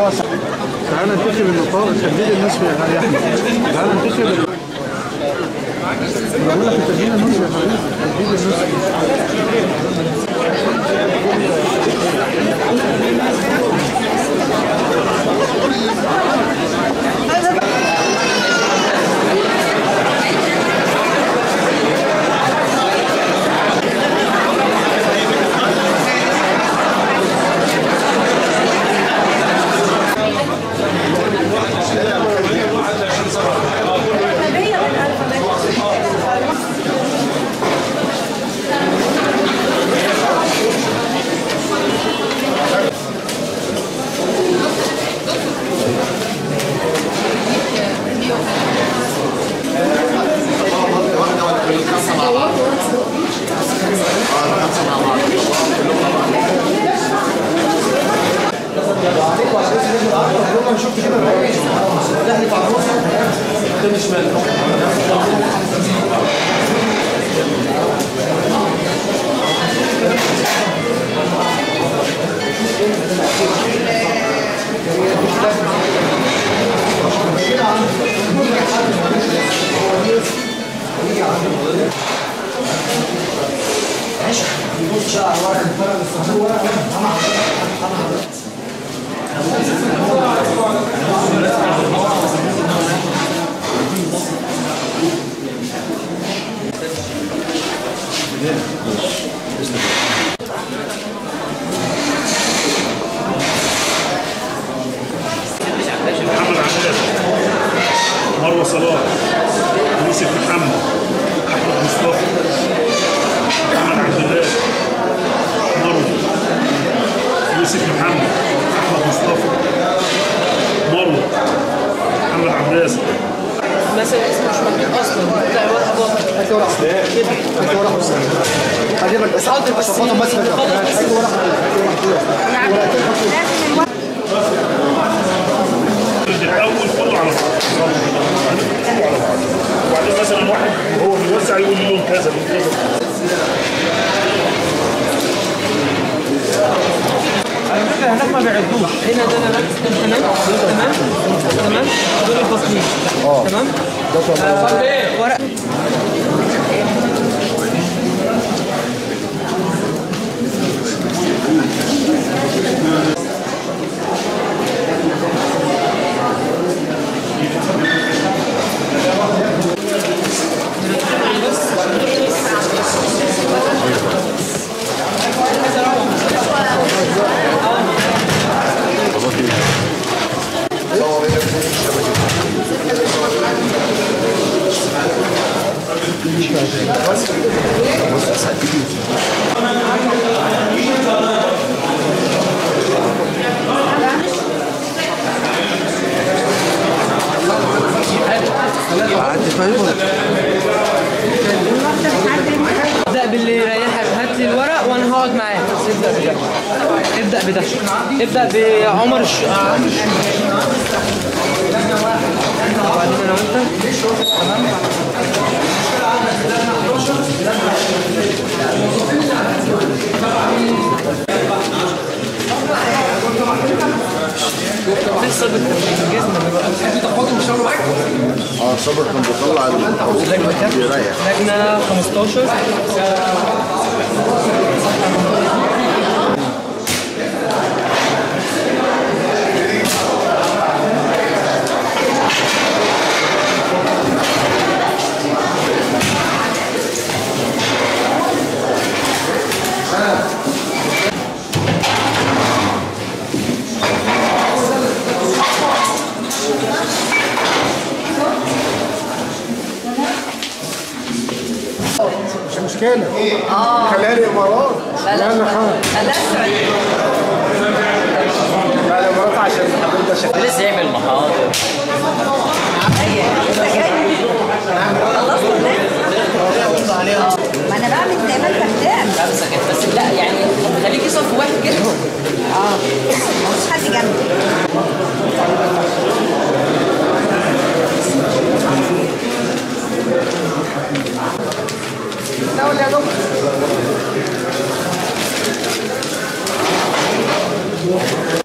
تعالى ننتشر النقاط تجديد الناس في يا احمد تعالى ننتشر بقول لك تجديد الناس يا حبيبي تجديد الناس محمد عباس مروه صلاح يوسف محمد احمد مصطفى محمد عبد الله مروه يوسف محمد احمد مصطفى مروه محمد عباس مثلا اسمه مش مكتوب اصلا بتاع ورقه باطل هات ورقه هات ورقه هجيبك بس حاضر بس شفاطهم بس خلاص. هات ورقه هات ورقه الاول كله على بعض كله على بعض وبعدين مثلا واحد وهو بيوزع يقول لون كذا لون كذا على فكره هناك ما بيعدوش هنا ده انا تمام تمام تمام دول الفصلين تمام آه، ورق ابدا باللي يريحك هات لي الورق وانا هقعد معاك بس ابدا بده ابدا بده ابدا بعمر الش... عمر الش... وبعدين انا وانت لسه بتجهزنا اه صبر كان بيطلع ال- بيريح لجنه 15 مش مشكله خليها لي امارات لا لا لا السعودية لا امارات عشان حضرتك شكل لسه يعمل محاضر لسه جاي خلصت ما انا بعمل دايما بهتم خمسه كده بس لا يعني خليكي صف واحد كده اه مفيش حد جنبي الاول يا دكتور